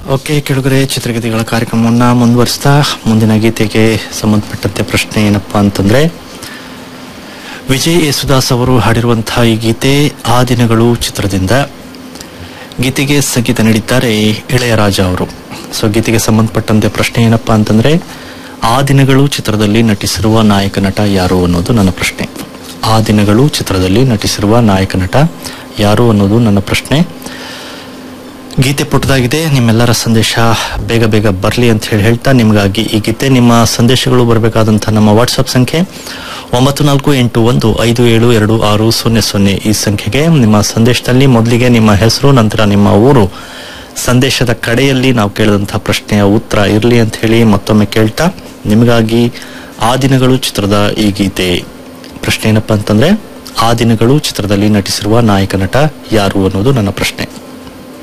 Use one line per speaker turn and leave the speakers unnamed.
okay ಕೆಳಗರೆ ಚಿತ್ರಗೀತೆಗಳ ಕಾರ್ಯಕ್ರಮವನ್ನ ಮುಂದುವರಿಸ್ತಾ ಮುಂದಿನ ಗೀತೆಗೆ ಸಂಬಂಧಪಟ್ಟಂತೆ ಪ್ರಶ್ನೆ ಏನಪ್ಪಾ ಅಂತಂದ್ರೆ ವಿಜಯ್ ಯೇಸುದಾಸ್ ಅವರು ಹಾಡಿರುವಂತಹ ಈ ಗೀತೆ ಆ ದಿನಗಳು ಚಿತ್ರದಿಂದ ಗೀತೆಗೆ ಸಂಗೀತ ನೀಡಿದ್ದಾರೆ ಇಳೆಯರಾಜ ಅವರು ಸೊ ಗೀತೆಗೆ ಸಂಬಂಧಪಟ್ಟಂತೆ ಪ್ರಶ್ನೆ ಏನಪ್ಪಾ ಅಂತಂದ್ರೆ ಆ ದಿನಗಳು ಚಿತ್ರದಲ್ಲಿ ನಟಿಸಿರುವ ನಾಯಕ ನಟ ಯಾರು ಅನ್ನೋದು ನನ್ನ ಪ್ರಶ್ನೆ ಆ ದಿನಗಳು ಚಿತ್ರದಲ್ಲಿ ನಟಿಸಿರುವ ನಾಯಕ ನಟ ಯಾರು ಅನ್ನೋದು ನನ್ನ ಪ್ರಶ್ನೆ ಗೀತೆ ಪುಟ್ಟದಾಗಿದೆ ನಿಮ್ಮೆಲ್ಲರ ಸಂದೇಶ ಬೇಗ ಬೇಗ ಬರಲಿ ಅಂತ ಹೇಳಿ ಹೇಳ್ತಾ ನಿಮಗಾಗಿ ಈ ಗೀತೆ ನಿಮ್ಮ ಸಂದೇಶಗಳು ಬರಬೇಕಾದಂಥ ನಮ್ಮ ವಾಟ್ಸಪ್ ಸಂಖ್ಯೆ ಒಂಬತ್ತು ನಾಲ್ಕು ಎಂಟು ಒಂದು ಐದು ಏಳು ಎರಡು ಆರು ಸೊನ್ನೆ ಸೊನ್ನೆ ಈ ಸಂಖ್ಯೆಗೆ ನಿಮ್ಮ ಸಂದೇಶದಲ್ಲಿ ಮೊದಲಿಗೆ ನಿಮ್ಮ ಹೆಸರು ನಂತರ ನಿಮ್ಮ ಊರು ಸಂದೇಶದ ಕಡೆಯಲ್ಲಿ ನಾವು ಕೇಳಿದಂತಹ ಪ್ರಶ್ನೆಯ ಉತ್ತರ ಇರಲಿ ಅಂತ ಹೇಳಿ ಮತ್ತೊಮ್ಮೆ ಕೇಳ್ತಾ ನಿಮಗಾಗಿ ಆ ದಿನಗಳು ಚಿತ್ರದ ಈ ಗೀತೆ ಪ್ರಶ್ನೆ ಏನಪ್ಪಾ ಅಂತಂದ್ರೆ ಆ ದಿನಗಳು ಚಿತ್ರದಲ್ಲಿ ನಟಿಸಿರುವ ನಾಯಕ ನಟ ಯಾರು ಅನ್ನೋದು ನನ್ನ ಪ್ರಶ್ನೆ